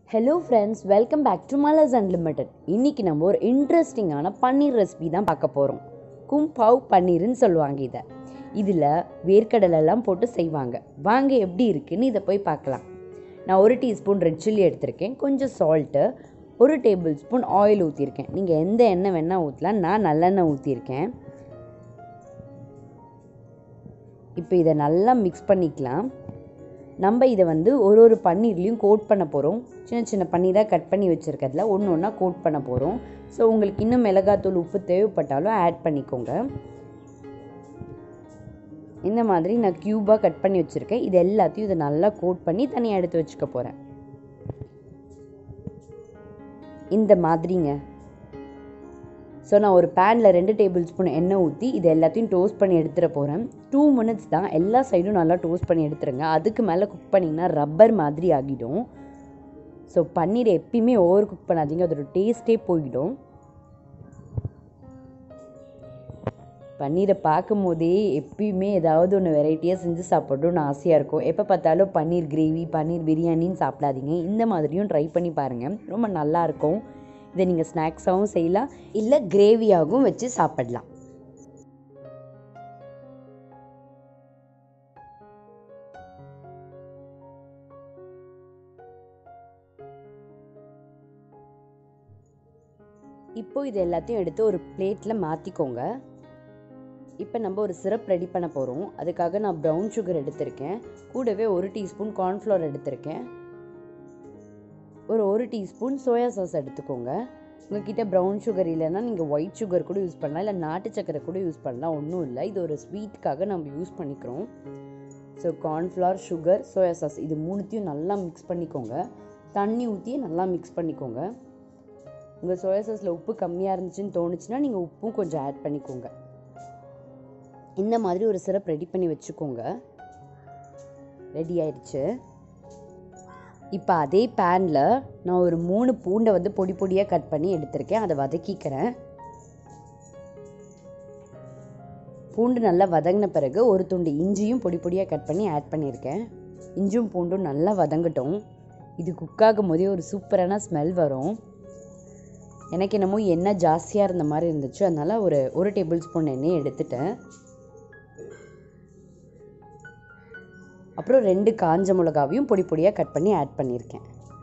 hello friends welcome back to Malar's unlimited இன்றைக்கி நம்ம ஒரு இன்ட்ரெஸ்டிங்கான பன்னீர் ரெசிபி தான் பார்க்க போகிறோம் கும்பவ் பன்னீர்னு சொல்லுவாங்க இதை இதில் வேர்க்கடலெல்லாம் போட்டு செய்வாங்க வாங்க எப்படி இருக்குன்னு இதை போய் பார்க்கலாம் நான் ஒரு டீஸ்பூன் ரெட் சில்லி எடுத்திருக்கேன் கொஞ்சம் சால்ட்டு ஒரு டேபிள் ஸ்பூன் ஆயில் ஊற்றிருக்கேன் நீங்கள் எந்த எண்ணெய் வேணால் ஊற்றலாம் நான் நல்லெண்ணெய் ஊற்றிருக்கேன் இப்போ இதை நல்லா மிக்ஸ் பண்ணிக்கலாம் நம்ம இதை வந்து ஒரு ஒரு பன்னீர்லேயும் கோட் பண்ண போகிறோம் சின்ன சின்ன பன்னீராக கட் பண்ணி வச்சுருக்கிறதுல ஒன்று ஒன்றா கோட் பண்ண போகிறோம் ஸோ உங்களுக்கு இன்னும் மிளகாத்தூள் உப்பு தேவைப்பட்டாலும் ஆட் பண்ணிக்கோங்க இந்த மாதிரி நான் க்யூபாக கட் பண்ணி வச்சுருக்கேன் இது எல்லாத்தையும் இதை நல்லா கோட் பண்ணி தனியாக எடுத்து வச்சுக்க போகிறேன் இந்த மாதிரிங்க ஸோ நான் ஒரு பேனில் ரெண்டு டேபிள் ஸ்பூன் எண்ணெய் ஊற்றி இது எல்லாத்தையும் டோஸ்ட் பண்ணி எடுத்துகிட்டு போகிறேன் டூ மினிட்ஸ் தான் எல்லா சைடும் நல்லா டோஸ்ட் பண்ணி எடுத்துருங்க அதுக்கு மேலே குக் பண்ணிங்கன்னா ரப்பர் மாதிரி ஆகிடும் ஸோ பன்னீர் எப்பயுமே ஓவர் குக் பண்ணாதீங்க அதோட டேஸ்ட்டே போயிடும் பன்னீரை பார்க்கும் போதே எப்பயுமே ஏதாவது ஒன்று வெரைட்டியாக செஞ்சு சாப்பிடணும்னு ஆசையாக இருக்கும் எப்போ பார்த்தாலும் பன்னீர் கிரேவி பன்னீர் பிரியாணின்னு சாப்பிடாதீங்க இந்த மாதிரியும் ட்ரை பண்ணி பாருங்கள் ரொம்ப நல்லாயிருக்கும் இதை நீங்கள் ஸ்நாக்ஸாகவும் செய்யலாம் இல்லை கிரேவியாகவும் வச்சு சாப்பிடலாம் இப்போ இது எல்லாத்தையும் எடுத்து ஒரு பிளேட்டில் மாற்றிக்கோங்க இப்போ நம்ம ஒரு சிரப் ரெடி பண்ண போகிறோம் அதுக்காக நான் ப்ரௌன் சுகர் எடுத்திருக்கேன் கூடவே ஒரு டீஸ்பூன் கார்ன்ஃப்ளவர் எடுத்திருக்கேன் ஒரு ஒரு டீஸ்பூன் சோயா சாஸ் எடுத்துக்கோங்க உங்ககிட்ட ப்ரௌன் சுகர் இல்லைன்னா நீங்கள் ஒயிட் சுகர் கூட யூஸ் பண்ணலாம் இல்லை நாட்டு சக்கரை கூட யூஸ் பண்ணலாம் ஒன்றும் இல்லை இது ஒரு ஸ்வீட்டுக்காக நம்ம யூஸ் பண்ணிக்கிறோம் so cornflour sugar soya sauce இது மூணுத்தையும் நல்லா மிக்ஸ் பண்ணிக்கோங்க தண்ணி ஊற்றி நல்லா மிக்ஸ் பண்ணிக்கோங்க உங்கள் சோயா சாஸில் உப்பு கம்மியாக இருந்துச்சுன்னு தோணுச்சுன்னா நீங்கள் உப்பும் கொஞ்சம் ஆட் பண்ணிக்கோங்க இந்த மாதிரி ஒரு சிரப் ரெடி பண்ணி வச்சுக்கோங்க ரெடி ஆயிடுச்சு இப்போ அதே பேனில் நான் ஒரு மூணு பூண்டை வந்து பொடி பொடியாக கட் பண்ணி எடுத்திருக்கேன் அதை வதக்கிக்கிறேன் பூண்டு நல்லா வதங்கின பிறகு ஒரு துண்டு இஞ்சியும் பொடி பொடியாக கட் பண்ணி ஆட் பண்ணியிருக்கேன் இஞ்சும் பூண்டும் நல்லா வதங்கட்டும் இது குக் ஆகும் போதே ஒரு சூப்பரான ஸ்மெல் வரும் எனக்கு என்னமோ எண்ணெய் ஜாஸ்தியாக இருந்த மாதிரி இருந்துச்சு அதனால் ஒரு ஒரு டேபிள் ஸ்பூன் எண்ணெய் எடுத்துட்டேன் அப்புறம் ரெண்டு காஞ்ச மிளகாவையும் பொடி பொடியாக கட் பண்ணி ஆட் பண்ணியிருக்கேன்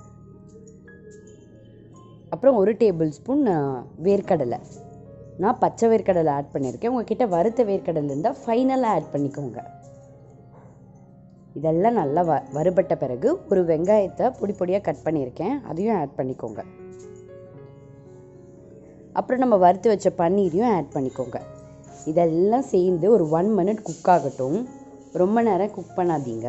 அப்புறம் ஒரு டேபிள் ஸ்பூன் வேர்க்கடலை நான் பச்சை வேர்க்கடலை ஆட் பண்ணியிருக்கேன் உங்ககிட்ட வறுத்த வேர்க்கடலை இருந்தால் ஃபைனலாக ஆட் பண்ணிக்கோங்க இதெல்லாம் நல்லா வ வறுபட்ட பிறகு ஒரு வெங்காயத்தை பொடி பொடியாக கட் பண்ணியிருக்கேன் அதையும் ஆட் பண்ணிக்கோங்க அப்புறம் நம்ம வறுத்து வச்ச பன்னீரையும் ஆட் பண்ணிக்கோங்க இதெல்லாம் சேர்ந்து ஒரு ஒன் மினிட் குக் ஆகட்டும் ரொம்ப நேரம் குக் பண்ணாதீங்க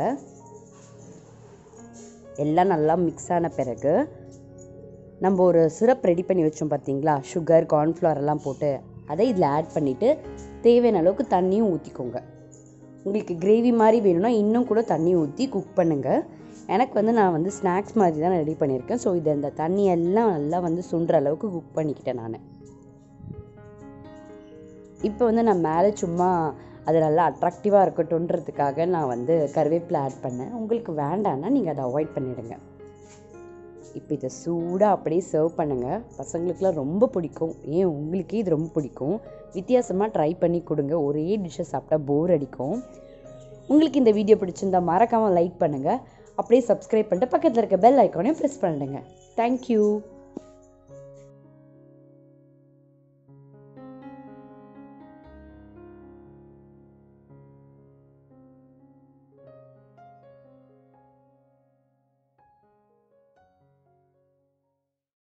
எல்லாம் நல்லா மிக்ஸ் ஆன பிறகு நம்ம ஒரு சிரப் ரெடி பண்ணி வச்சோம் பார்த்தீங்களா சுகர் கார்ன்ஃப்ளவர் எல்லாம் போட்டு அதை இதில் ஆட் பண்ணிவிட்டு தேவையான அளவுக்கு தண்ணியும் ஊற்றிக்கோங்க உங்களுக்கு கிரேவி மாதிரி வேணும்னா இன்னும் கூட தண்ணி ஊற்றி குக் பண்ணுங்கள் எனக்கு வந்து நான் வந்து ஸ்நாக்ஸ் மாதிரி தான் ரெடி பண்ணியிருக்கேன் ஸோ இதை இந்த தண்ணி எல்லாம் நல்லா வந்து சுண்டுற அளவுக்கு குக் பண்ணிக்கிட்டேன் நான் இப்போ வந்து நான் மேலே சும்மா அது நல்லா அட்ராக்டிவாக இருக்கட்டும்ன்றதுக்காக நான் வந்து கருவேப்பிலை ஆட் பண்ணேன் உங்களுக்கு வேண்டான்னா நீங்கள் அதை அவாய்ட் பண்ணிவிடுங்க இப்போ இதை சூடாக அப்படியே சர்வ் பண்ணுங்கள் பசங்களுக்குலாம் ரொம்ப பிடிக்கும் ஏன் உங்களுக்கே இது ரொம்ப பிடிக்கும் வித்தியாசமாக ட்ரை பண்ணி கொடுங்க ஒரே டிஷ்ஷை சாப்பிட்டா போர் அடிக்கும் உங்களுக்கு இந்த வீடியோ பிடிச்சிருந்தா மறக்காமல் லைக் பண்ணுங்கள் அப்படியே சப்ஸ்கிரைப் பண்ணிட்டு பக்கத்தில் இருக்க பெல் ஐக்கானையும் ப்ரெஸ் பண்ணிடுங்க தேங்க்யூ